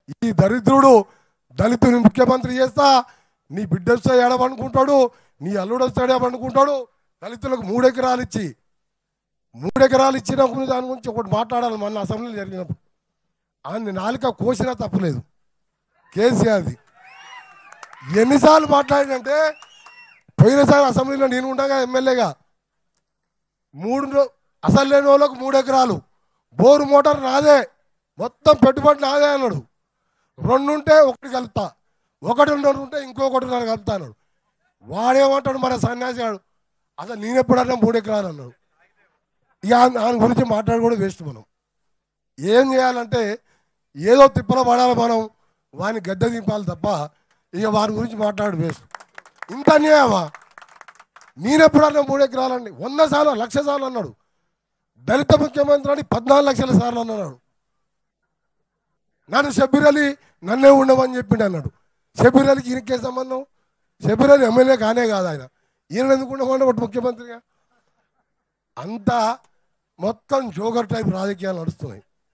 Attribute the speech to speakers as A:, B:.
A: ఈ దరిద్రుడు దళితుని ముఖ్యమంత్రి చేస్తా నీ బిడ్డ వస్తే ఏడవనుకుంటాడు నీ అల్లుడు వస్తాడు ఏమనుకుంటాడు దళితులకు మూడు ఎకరాలు ఇచ్చి మూడు ఎకరాలు ఇచ్చిన గురించి దాని గురించి ఒకటి మాట్లాడాలి మొన్న అసెంబ్లీలో జరిగినప్పుడు ఆయన నాలుక కోసినా తప్పులేదు కేసీఆర్ది ఎన్నిసార్లు మాట్లాడినంటే పోయినసారి అసెంబ్లీలో నేను ఉండగా ఎమ్మెల్యేగా మూడు రో- అసలు లేని వాళ్ళకు మూడు ఎకరాలు బోరు మోటార్ నాదే మొత్తం పెట్టుబడి నాదే అన్నాడు రెండు ఉంటే ఒకటి కలుపుతా ఒకటి రెండు ఉంటే ఇంకొకటి నన్ను కలుపుతా అన్నాడు వాడేమంటాడు మన సన్యాసి గాడు అసలు నేను ఎప్పుడన్నా మూడు ఎకరాలు అన్నాడు ఇక ఆయన ఆయన గురించి మాట్లాడి కూడా వేస్ట్ మనం ఏం చేయాలంటే ఏదో తిప్పల పడాలి మనం వాని గద్దె దింపాలి తప్ప ఇక వాని గురించి మాట్లాడు వేస్ట్ ఇంత అన్యాయమా నేనెప్పుడన్నా మూడు ఎకరాలండి వంద సార్లు లక్ష సార్లు అన్నాడు దళిత ముఖ్యమంత్రి అని పద్నాలుగు లక్షల సార్లు అన్నాడు నన్ను షబీర్ అలీ నన్నే ఉండమని చెప్పిండు అన్నాడు షబీర్ అలీకి ఈయనకే సంబంధం షబీర్ అలీ ఎమ్మెల్యే కానే కాదు ఆయన ఈయన ఎందుకు ఉండమని ఒకటి ముఖ్యమంత్రిగా అంతా మొత్తం జోగర్ టైప్ రాజకీయాలు నడుస్తున్నాయి